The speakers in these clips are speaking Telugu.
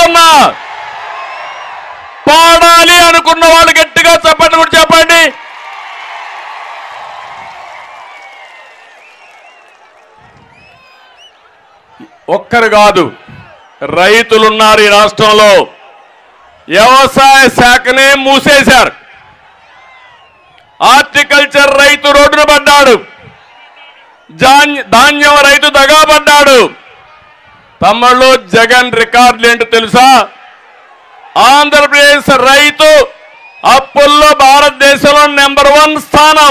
అడుగుతున్నా పాడాలి అనుకున్న వాళ్ళు గట్టిగా చెప్పండి కూడా చెప్పండి ఒక్కరు కాదు రైతులున్నారు ఈ రాష్ట్రంలో వ్యవసాయ శాఖనే మూసేశారు హార్టికల్చర్ రైతు రోడ్డున పడ్డాడు జాన్- ధాన్యం రైతు దగాపడ్డాడు తమ్ముళ్ళు జగన్ రికార్డులు ఏంటో తెలుసా ఆంధ్రప్రదేశ్ రైతు అప్పుల్లో భారతదేశంలో నెంబర్ వన్ స్థానం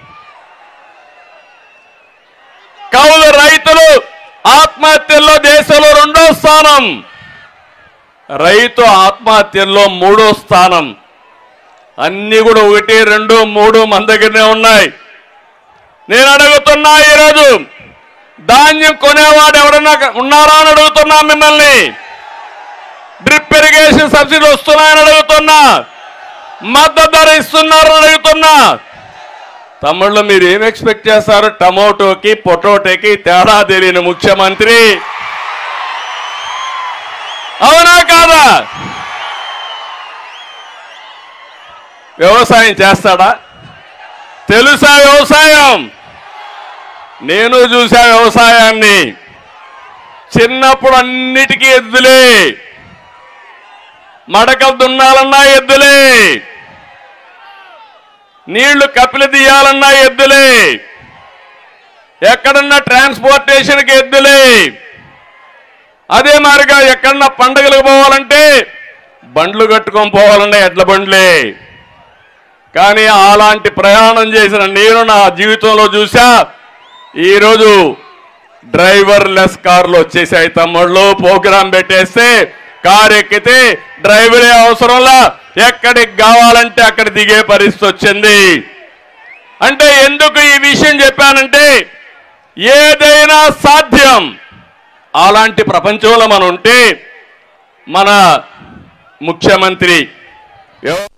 కౌలు రైతులు ఆత్మహత్యల్లో దేశంలో రెండో స్థానం రైతు ఆత్మహత్యల్లో మూడో స్థానం అన్ని కూడా ఒకటి రెండు మూడు మన దగ్గరనే ఉన్నాయి నేను అడుగుతున్నా ఈరోజు ధాన్యం కొనేవాడు ఎవడన్నా ఉన్నారా అని అడుగుతున్నా మిమ్మల్ని డ్రిప్ ఇరిగేషన్ సబ్సిడీ వస్తున్నాయని అడుగుతున్నా మద్దతు ధర ఇస్తున్నారని అడుగుతున్నా తమిళ్లో మీరు ఏం ఎక్స్పెక్ట్ చేస్తారు టమోటోకి పొటాటోకి తేడా తెలియని ముఖ్యమంత్రి అవునా కాదా వ్యవసాయం చేస్తాడా తెలుసా వ్యవసాయం నేను చూసా వ్యవసాయాన్ని చిన్నప్పుడు అన్నిటికీ ఎద్దులే మడకలు దున్నాలన్నా ఎద్దులే నీళ్లు కపిలి తీయాలన్నా ఎద్దులే ఎక్కడన్నా ట్రాన్స్పోర్టేషన్కి ఎద్దులే అదే మారిగా ఎక్కడన్నా పండగలకు పోవాలంటే బండ్లు కట్టుకొని పోవాలన్నా ఎడ్ల బండ్లే కానీ అలాంటి ప్రయాణం చేసిన నేను నా జీవితంలో చూసా ఈరోజు డ్రైవర్ లెస్ కార్లు వచ్చేసాయి తమ్ముళ్ళు ప్రోగ్రాం పెట్టేస్తే కారు ఎక్కితే డ్రైవరే అవసరంలా ఎక్కడికి కావాలంటే అక్కడ దిగే పరిస్థితి వచ్చింది అంటే ఎందుకు ఈ విషయం చెప్పానంటే ఏదైనా సాధ్యం అలాంటి ప్రపంచంలో మనం ఉంటే మన ముఖ్యమంత్రి ఎవ-